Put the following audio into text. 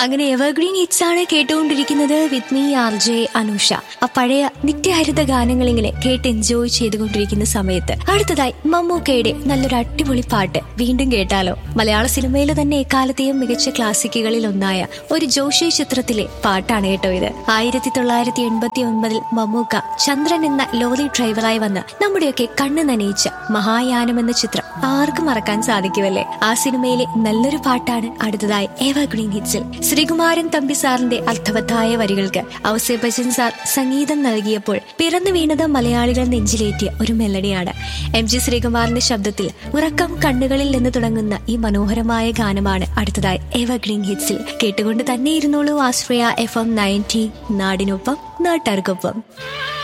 അങ്ങനെ evergreen hits ആണ് കേട്ടുകൊണ്ടിരിക്കുന്നത് with me R J Anusha ആ പഴയ നിത്യഹരിത ഗാനങ്ങൾ ഇങ്ങനെ കേട്ട് എൻജോയ് ചെയ്തുകൊണ്ടിരിക്കുന്ന സമയത്ത് അടുത്തതായി മമ്മൂക്കയുടെ നല്ലൊരു അടിപൊളി പാട്ട് വീണ്ടും കേട്ടാലോ മലയാള സിനിമയിലെ തന്നെ എക്കാലത്തെയും മികച്ച ക്ലാസിക്കുകളിൽ ഒന്നായ ഒരു ജോഷി ചിത്രത്തിലെ പാട്ടാണ് കേട്ടോ ഇത് ആയിരത്തി തൊള്ളായിരത്തി എൺപത്തി ഒൻപതിൽ മമ്മൂക്ക ചന്ദ്രൻ എന്ന ലോറി ഡ്രൈവറായി വന്ന് നമ്മുടെയൊക്കെ കണ്ണ് നനയിച്ച മഹായാനം എന്ന ചിത്രം ആർക്കും മറക്കാൻ സാധിക്കുമല്ലേ ആ സിനിമയിലെ നല്ലൊരു പാട്ടാണ് അടുത്തതായി എവർഗ്രീൻ ഹിറ്റ്സിൽ ശ്രീകുമാരൻ തമ്പി സാറിന്റെ അർത്ഥവത്തായ വരികൾക്ക് ഔസേ ബച്ചൻ സാർ സംഗീതം നൽകിയപ്പോൾ പിറന്നു വീണത് മലയാളികൾ നെഞ്ചിലേറ്റിയ ഒരു മെലഡിയാണ് എം ജി ശ്രീകുമാറിന്റെ ശബ്ദത്തിൽ ഉറക്കം കണ്ണുകളിൽ നിന്ന് തുടങ്ങുന്ന ഈ മനോഹരമായ ഗാനമാണ് അടുത്തതായി എവർഗ്രീൻ ഹിറ്റ്സിൽ കേട്ടുകൊണ്ട് തന്നെ ഇരുന്നോളൂ ആശ്രയ എഫ് എം നയൻറ്റി നാടിനൊപ്പം നാട്ടുകാർക്കൊപ്പം